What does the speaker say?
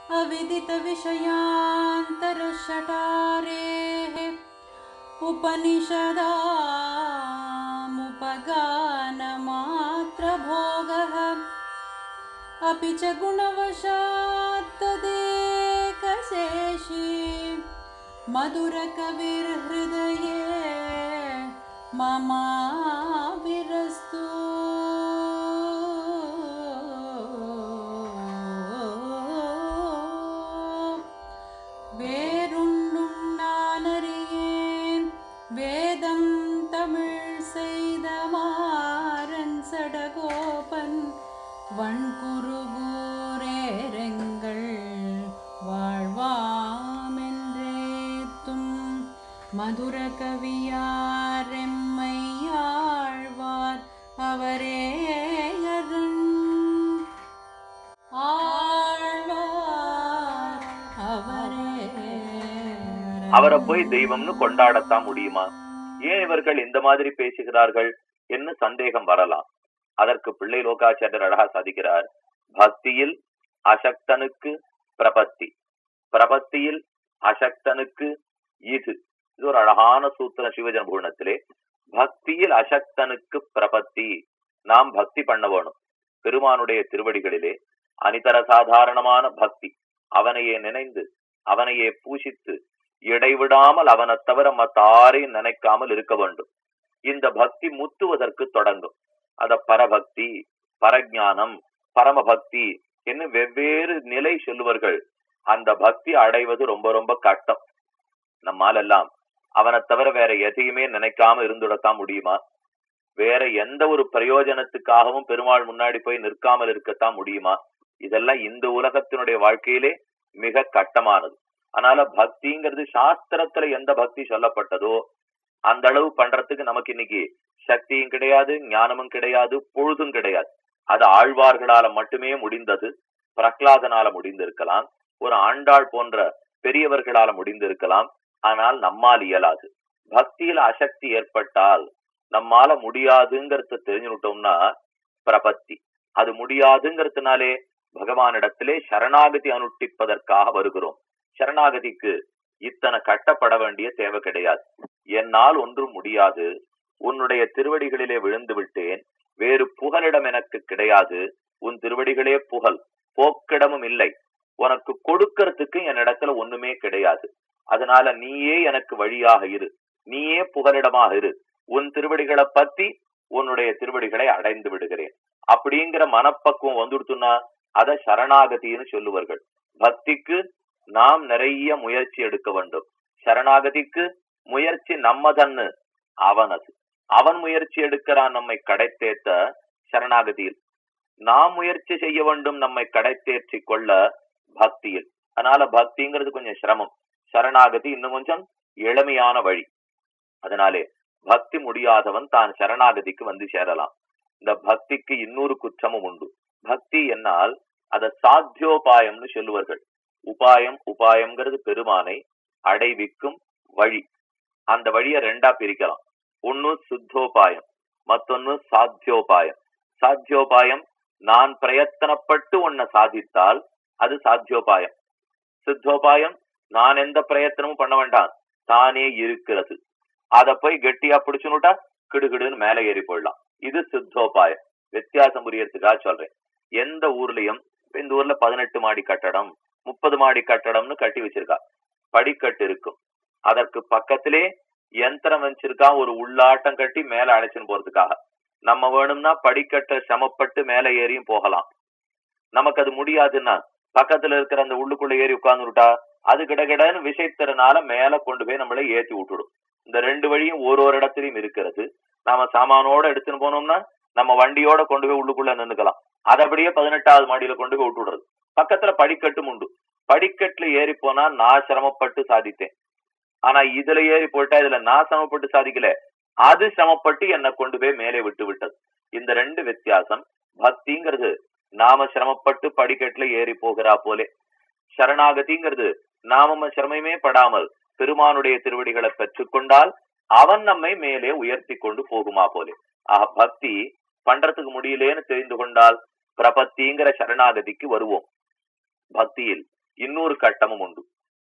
अविदितविषयान्तरषटारेः उपनिषदामुपगानमात्रभोगः अपि च गुणवशात् तदेकशेषी मधुरकविर्हृदये ममाविरस्तु வேறுண்ணும் நானறியேன் வேதம் தமிழ் செய்த மாறன் சடகோபன் வண்குருகூரேரெங்கள் வாழ்வாமென்றேத்தும் மதுர கவியாரெம்மையாழ்வார் அவரே அருண் ஆழ்வார் அவரே அவரை போய் தெய்வம்னு கொண்டாடத்தான் முடியுமா ஏன் இவர்கள் இந்த மாதிரி பேசுகிறார்கள் என்று சந்தேகம் வரலாம் அதற்கு பிள்ளை லோகாச்சாரியர் அழகா சாதிக்கிறார் பக்தியில் அசக்தனுக்கு பிரபத்தி பிரபத்தியில் அசக்தனுக்கு இது இது ஒரு அழகான சூத்திரம் சிவஜன பூர்ணத்திலே பக்தியில் அசக்தனுக்கு பிரபத்தி நாம் பக்தி பண்ண வேணும் பெருமானுடைய திருவடிகளிலே அனிதர சாதாரணமான பக்தி அவனையே நினைந்து அவனையே பூஷித்து இடைவிடாமல் அவனை தவிர மத்தாரையும் நினைக்காமல் இருக்க வேண்டும் இந்த பக்தி முத்துவதற்கு தொடங்கும் அத பரபக்தி பரஞானம் பரமபக்தி என்று வெவ்வேறு நிலை சொல்லுவர்கள் அந்த பக்தி அடைவது ரொம்ப ரொம்ப கஷ்டம் நம்மால் எல்லாம் அவனை தவிர வேற எதையுமே நினைக்காம இருந்துடத்தான் முடியுமா வேற எந்த ஒரு பிரயோஜனத்துக்காகவும் பெருமாள் முன்னாடி போய் நிற்காமல் இருக்கத்தான் முடியுமா இதெல்லாம் இந்த உலகத்தினுடைய வாழ்க்கையிலே மிக கட்டமானது அதனால பக்திங்கிறது சாஸ்திரத்துல எந்த பக்தி சொல்லப்பட்டதோ அந்த அளவு பண்றதுக்கு நமக்கு இன்னைக்கு சக்தியும் கிடையாது ஞானமும் கிடையாது பொழுதும் கிடையாது அது ஆழ்வார்களால மட்டுமே முடிந்தது பிரகலாதனால முடிந்திருக்கலாம் ஒரு ஆண்டாள் போன்ற பெரியவர்களால முடிந்திருக்கலாம் ஆனால் நம்மால் இயலாது பக்தியில அசக்தி ஏற்பட்டால் நம்மால முடியாதுங்கிறத தெரிஞ்சுட்டோம்னா பிரபத்தி அது முடியாதுங்கிறதுனாலே பகவானிடத்திலே சரணாகதி அனுஷ்டிப்பதற்காக வருகிறோம் சரணாகதிக்கு இத்தனை கட்டப்பட வேண்டிய தேவை கிடையாது என்னால் ஒன்றும் முடியாது உன்னுடைய திருவடிகளிலே விழுந்து விட்டேன் வேறு புகலிடம் எனக்கு கிடையாது உன் திருவடிகளே புகழ் போக்கிடமும் இல்லை உனக்கு கொடுக்கறதுக்கு என் இடத்துல ஒண்ணுமே கிடையாது அதனால நீயே எனக்கு வழியாக இரு நீயே புகலிடமாக இரு உன் திருவடிகளை பத்தி உன்னுடைய திருவடிகளை அடைந்து விடுகிறேன் அப்படிங்கிற மனப்பக்குவம் வந்துடுத்துன்னா அத சரணாகதின்னு சொல்லுவார்கள் பக்திக்கு நாம் நிறைய முயற்சி எடுக்க வேண்டும் சரணாகதிக்கு முயற்சி நம்மதன்னு அவனது அவன் முயற்சி எடுக்கிறான் நம்மை கடைத்தேத்த சரணாகதியில் நாம் முயற்சி செய்ய வேண்டும் நம்மை கடைத்தேற்றி கொள்ள பக்தியில் அதனால பக்திங்கிறது கொஞ்சம் சிரமம் சரணாகதி இன்னும் கொஞ்சம் எளிமையான வழி அதனாலே பக்தி முடியாதவன் தான் சரணாகதிக்கு வந்து சேரலாம் இந்த பக்திக்கு இன்னொரு குற்றமும் உண்டு பக்தி என்னால் அத சாத்தியோபாயம்னு சொல்லுவார்கள் உபாயம் உபாயம்ங்கிறது பெருமானை அடைவிக்கும் வழி அந்த வழியை ரெண்டா பிரிக்கலாம் ஒன்னு சுத்தோபாயம் மத்தொன்னு சாத்தியோபாயம் சாத்தியோபாயம் நான் பிரயத்தனப்பட்டு உன்னை சாதித்தால் அது சாத்தியோபாயம் சித்தோபாயம் நான் எந்த பிரயத்தனமும் பண்ண வேண்டாம் தானே இருக்கிறது அத போய் கெட்டியா பிடிச்சுனுட்டா கிடுகிடுன்னு மேலே ஏறி போயிடலாம் இது சித்தோபாயம் வித்தியாசம் புரியறதுக்காக சொல்றேன் எந்த ஊர்லயும் இப்ப இந்த ஊர்ல பதினெட்டு மாடி கட்டடம் முப்பது மாடி கட்டடம்னு கட்டி வச்சிருக்கா படிக்கட்டு இருக்கும் அதற்கு பக்கத்திலே யந்திரம் வச்சிருக்கா ஒரு உள்ளாட்டம் கட்டி மேல அழைச்சுன்னு போறதுக்காக நம்ம வேணும்னா படிக்கட்டை சமப்பட்டு மேல ஏறியும் போகலாம் நமக்கு அது முடியாதுன்னா பக்கத்துல இருக்கிற அந்த உள்ளுக்குள்ள ஏறி உட்கார்ந்துட்டா அது கிடகிடன்னு விஷயத்திறனால மேல கொண்டு போய் நம்மளை ஏத்தி விட்டுடும் இந்த ரெண்டு வழியும் ஒரு ஒரு இடத்துலயும் இருக்கிறது நாம சாமானோட எடுத்துன்னு போனோம்னா நம்ம வண்டியோட கொண்டு போய் உள்ளுக்குள்ள நின்னுக்கலாம் அது அப்படியே பதினெட்டாவது மாடியில கொண்டு போய் விட்டுடுறது பக்கத்துல படிக்கட்டும் உண்டு படிக்கட்டுல ஏறி போனா நான் சிரமப்பட்டு சாதித்தேன் ஆனா இதுல ஏறி போயிட்டா இதுல நான் சிரமப்பட்டு சாதிக்கல அது சிரமப்பட்டு என்னை கொண்டு போய் மேலே விட்டு விட்டது இந்த ரெண்டு வித்தியாசம் பக்திங்கிறது நாம சிரமப்பட்டு படிக்கட்டுல ஏறி போகிறா போலே சரணாகதிங்கிறது நாம சிரமமே படாமல் பெருமானுடைய திருவடிகளை பெற்றுக்கொண்டால் அவன் நம்மை மேலே உயர்த்தி கொண்டு போகுமா போலே ஆக பக்தி பண்றதுக்கு முடியலேன்னு தெரிந்து கொண்டால் பிரபத்திங்கிற சரணாகதிக்கு வருவோம் பக்தியில் இன்னொரு கட்டமும்